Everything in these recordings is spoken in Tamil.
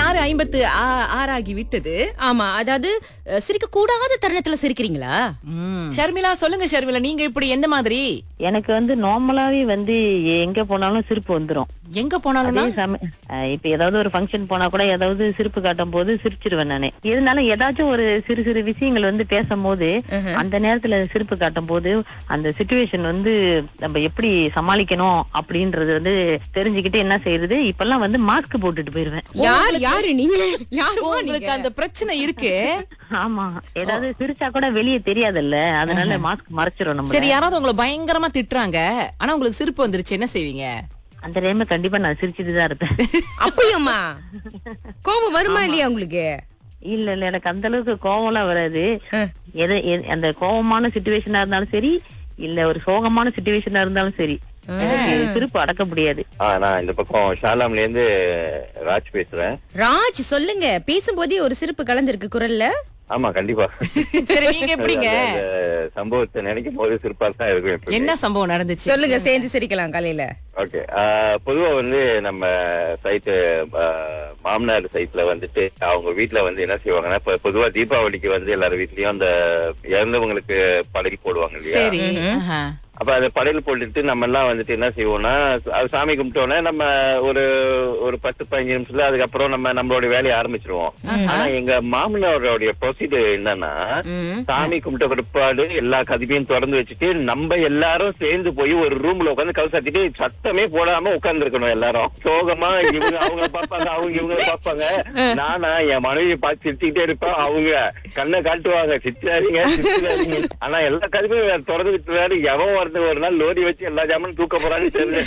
ஆறு ஐம்பத்து ஆ- ஆறாகி விட்டது ஆமா அதாவது அஹ், சிரிக்க கூடாத தருணத்துல சிரிக்கிறீங்களா ம். ஷர்மிளா சொல்லுங்க ஷர்மிளா நீங்க இப்படி எந்த மாதிரி எனக்கு வந்து நார்மலாவே வந்து எங்க போனாலும் சிரிப்பு வந்துரும் எங்க போனாலும் அதே சம- அஹ் இப்ப ஏதாவது ஒரு ஃபங்க்ஷன் போனா கூட ஏதாவது சிரிப்பு காட்டும் போது சிரிச்சிருவேன் நானு இருந்தாலும் ஏதாச்சும் ஒரு சிறு சிறு விஷயங்கள் வந்து பேசும்போது அந்த நேரத்துல சிரிப்பு காட்டும் போது அந்த சுச்சுவேஷன் வந்து நம்ம எப்படி சமாளிக்கணும் அப்படின்றது வந்து தெரிஞ்சுக்கிட்டு என்ன செய்யறது இப்பெல்லாம் வந்து மாஸ்க் போட்டுட்டு போயிருவேன் யார் யாரு நீங்க யாருமா உங்களுக்கு நீங்க அந்த பிரச்சனை இருக்கு ஆமா ஏதாவது சிரிச்சா கூட வெளியே தெரியாதுல்ல அதனால மாஸ்க் மறைச்சிரும் நம்ம சரி யாராவது உங்களை பயங்கரமா திட்டுறாங்க ஆனா உங்களுக்கு சிரிப்பு வந்துருச்சு என்ன செய்வீங்க அந்த டைம்ல கண்டிப்பா நான் சிரிச்சுட்டு தான் இருப்பேன் அப்பயுமா கோபம் வருமா இல்லையா உங்களுக்கு இல்ல இல்ல எனக்கு அந்த அளவுக்கு கோவம்லாம் வராது எது எது- அந்த கோவமான சுச்சுவேஷனா இருந்தாலும் சரி இல்ல ஒரு சோகமான சுச்சுவேஷனா இருந்தாலும் சரி எனக்கு சிரிப்பு அடக்க முடியாது ஆ, நான் இந்த பக்கம் ஷாலாம்ல இருந்து ராஜ் பேசுறேன் ராஜ் சொல்லுங்க பேசும்போதே ஒரு சிரிப்பு கலந்திருக்கு குரல்ல ஆமா கண்டிப்பா சரி நீங்க எப்படிங்க அந்த சம்பவத்தை நினைக்கும் போது சிறப்பா தான் இருக்கும் எப்பவுமே. என்ன சம்பவம் நடந்துச்சு சொல்லுங்க சேர்ந்து சிரிக்கலாம் காலையில ஓகே பொதுவா வந்து நம்ம சைட்டு மாமனார் சைட்ல வந்துட்டு அவங்க வீட்ல வந்து என்ன செய்வாங்கன்னா இப்ப பொதுவா தீபாவளிக்கு வந்து எல்லார் வீட்லயும் அந்த இறந்தவங்களுக்கு படகு போடுவாங்க இல்லையா சரி ஆஹா. அப்ப அதை படையல் போட்டுட்டு நம்ம எல்லாம் வந்துட்டு என்ன செய்வோம்னா அது சாமி கும்பிட்டோன்னே நம்ம ஒரு ஒரு பத்து பதினஞ்சு நிமிஷத்துல அதுக்கப்புறம் நம்ம நம்மளோட வேலையை ஆரம்பிச்சிருவோம் ஆனா எங்க மாமனாரோடைய ப்ரொசீஜர் என்னன்னா சாமி கும்பிட்ட பிற்பாடு எல்லா கதவையும் திறந்து வச்சுட்டு நம்ம எல்லாரும் சேர்ந்து போய் ஒரு ரூம்ல உட்காந்து கவு சாத்திட்டு சத்தமே போடாம உட்கார்ந்து இருக்கணும் எல்லாரும் சோகமா இவங்க அவங்க பாப்பாங்க அவங்க இவங்க பாப்பாங்க நானா என் மனைவியை பார்த்து சிரிச்சுக்கிட்டே இருப்பேன் அவங்க கண்ணை காட்டுவாங்க சிரிச்சாதீங்க சிரிச்சாதீங்க ஆனா எல்லா கதவையும் வேற திறந்துட்டு வேற எவன் வரது ஒரு நாள் லோரி வச்சு எல்லா ஜாமானும் தூக்க போறான்னு தெரியல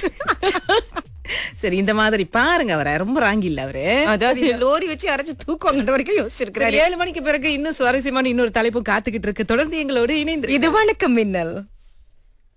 சரி இந்த மாதிரி பாருங்க அவரை ரொம்ப ராங்கி இல்ல அவரு அதாவது இந்த லோரி வச்சு அரைச்சு தூக்குவாங்கன்ற வரைக்கும் யோசிச்சிருக்கிறாரு சரி, ஏழு மணிக்கு பிறகு இன்னும் சுவாரஸ்யமான இன்னொரு தலைப்பும் காத்துக்கிட்டு இருக்கு தொடர்ந்து எங்களோடு இணைந்து இது வணக்கம் மின்னல்